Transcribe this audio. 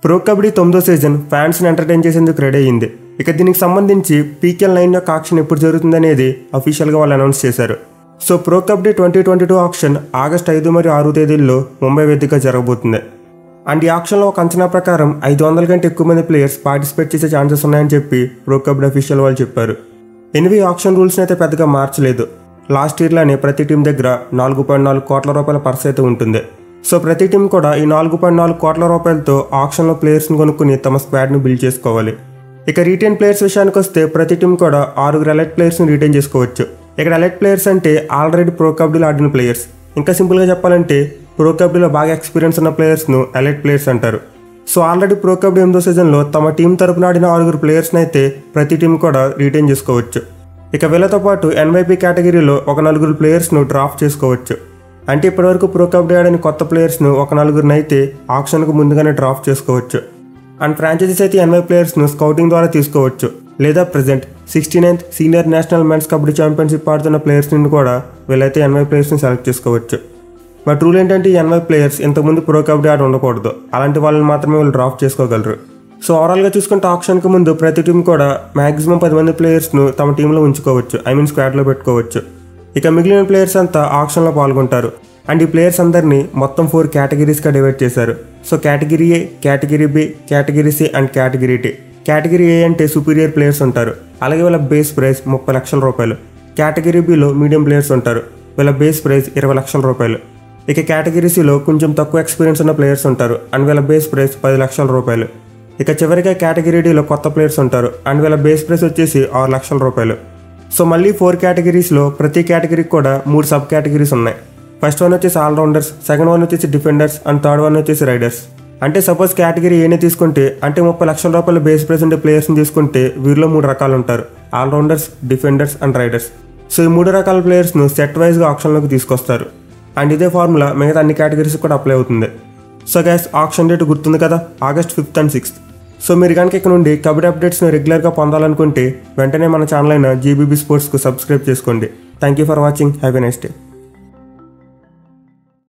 pro kabaddi తొమ్మిదో season ఫ్యాన్స్ని entertain చేసేందుకు రెడీ అయింది ఇక దీనికి సంబంధించి పీకేఎల్ నైన్ యొక్క ఆక్షన్ ఎప్పుడు జరుగుతుందనేది అఫీషియల్గా వాళ్ళు అనౌన్స్ చేశారు so pro kabaddi twenty twenty two auction August ఐదు మరియు ఆరు తేదీల్లో ముంబై వేదికగా జరగబోతుంది అండ్ ఈ ఆక్షన్లో ఒక అంచనా ప్రకారం ఐదు వందల కంటే ఎక్కువ మంది ప్లేయర్స్ పార్టిసిపేట్ చేసే ఛాన్సెస్ ఉన్నాయని చెప్పి ప్రో కబడ్డీ అఫీషియల్ వాళ్ళు చెప్పారు ఎనివి ఆక్షన్ రూల్స్ని అయితే పెద్దగా మార్చలేదు లాస్ట్ ఇయర్లోనే ప్రతి టీం దగ్గర నాలుగు పాయింట్ నాలుగు కోట్ల రూపాయల పర్స్ అయితే ఉంటుంది సో ప్రతి టీం కూడా ఈ నాలుగు పాయింట్ నాలుగు కోట్ల రూపాయలతో ఆక్షన్లో ప్లేయర్స్ని కొనుక్కుని తమ స్క్వాడ్ని బిల్డ్ చేసుకోవాలి ఇక రీటైన్ ప్లేయర్స్ విషయానికి వస్తే ప్రతి టీం కూడా ఆరుగురు ఎలైట్ ప్లేయర్స్ని రీటైన్ చేసుకోవచ్చు ఇక్కడ ఎలైట్ ప్లేయర్స్ అంటే ఆల్రెడీ ప్రో కబడ్డీలో ఆడిన ప్లేయర్స్ ఇంకా సింపుల్గా చెప్పాలంటే ప్రో కబడ్డీలో బాగా ఎక్స్పీరియన్స్ ఉన్న ప్లేయర్స్ను ఎలైట్ ప్లేయర్స్ అంటారు సో ఆల్రెడీ ప్రో కబడ్డీ ఎనిమిదో సీజన్లో తమ టీం తరపున ఆడిన ఆరుగురు ప్లేయర్స్ని అయితే ప్రతి టీం కూడా రీటైన్ చేసుకోవచ్చు ఇక వీళ్ళతో పాటు ఎన్వైపీ కేటగిరీలో ఒక నలుగురు ప్లేయర్స్ను డ్రాఫ్ట్ చేసుకోవచ్చు అంటే ఇప్పటివరకు ప్రో కబడ్డీ ఆడిన కొత్త ప్లేయర్స్ను ఒక నలుగురిని అయితే ఆప్షన్కు ముందుగానే డ్రాఫ్ట్ చేసుకోవచ్చు అండ్ ఫ్రాంచైజీస్ అయితే ఎన్వై ప్లేయర్స్ను స్కౌటింగ్ ద్వారా తీసుకోవచ్చు లేదా present sixty ninth senior national men's kabaddi championship ఆడుతున్న ప్లేయర్స్ని కూడా వీళ్ళైతే ఎన్వై ప్లేయర్స్ని సెలెక్ట్ చేసుకోవచ్చు బట్ రూల్ ఏంటంటే ఈ ఎన్వై ప్లేయర్స్ ఇంతకుముందు ప్రో కబడ్డీ ఆడి ఉండకూడదు అలాంటి వాళ్ళని మాత్రమే వీళ్ళు డ్రాఫ్ట్ చేసుకోగలరు సో ఓవరాల్గా చూసుకుంటే ఆప్షన్కి ముందు ప్రతి టీం కూడా మాక్సిమం పది మంది ప్లేయర్స్ను తమ టీంలో ఉంచుకోవచ్చు ఐ మీన్ స్క్వాడ్లో పెట్టుకోవచ్చు ఇక మిగిలిన ప్లేయర్స్ అంతా ఆప్షన్లో పాల్గొంటారు అండ్ ఈ ప్లేయర్స్ అందరినీ మొత్తం ఫోర్ కేటగిరీస్గా డివైడ్ చేశారు so category A category B category C and category D category A అంటే సుపీరియర్ ప్లేయర్స్ ఉంటారు అలాగే వీళ్ళ బేస్ ప్రైస్ ముప్పై లక్షల రూపాయలు కేటగిరీ బిలో మీడియం ప్లేయర్స్ ఉంటారు వీళ్ళ బేస్ ప్రైస్ ఇరవై లక్షల రూపాయలు ఇక కేటగిరీ సిలో కొంచెం తక్కువ ఎక్స్పీరియన్స్ ఉన్న ప్లేయర్స్ ఉంటారు అండ్ వీళ్ళ బేస్ ప్రైస్ పది లక్షల రూపాయలు ఇక చివరిగా కేటగిరీ డీలో కొత్త ప్లేయర్స్ ఉంటారు అండ్ వీళ్ళ బేస్ ప్రైస్ వచ్చేసి ఆరు లక్షల రూపాయలు సో మళ్ళీ ఫోర్ కేటగిరీస్లో ప్రతి కేటగిరీకి కూడా మూడు సబ్ కేటగిరీస్ ఉన్నాయి ఫస్ట్ వన్ వచ్చేసి ఆల్రౌండర్స్ సెకండ్ వన్ వచ్చేసి డిఫెండర్స్ అండ్ థర్డ్ వన్ వచ్చేసి రైడర్స్ అంటే సపోజ్ కేటగిరీ ఏనే తీసుకుంటే అంటే ముప్పై లక్షల రూపాయల బేస్ ప్రైస్ ఉండే ప్లేయర్స్ని తీసుకుంటే వీరిలో మూడు రకాలు ఉంటారు allrounders defenders and raiders so ఈ మూడు రకాల ప్లేయర్స్ను సెట్ వైజ్గా ఆప్షన్లోకి తీసుకొస్తారు అండ్ ఇదే ఫార్ములా మిగతా అన్ని కేటగిరీస్ కూడా అప్లై అవుతుంది సో గ్యాస్ ఆప్షన్ డేట్ గుర్తుంది కదా August fifth and sixth so మీరు కనుక ఇక్కడ నుండి కబడ్డీ అప్డేట్స్ని రెగ్యులర్గా పొందాలనుకుంటే వెంటనే మన ఛానల్ అయిన జీబీబీ స్పోర్ట్స్కు సబ్స్క్రైబ్ చేసుకోండి thank you for watching have a nice day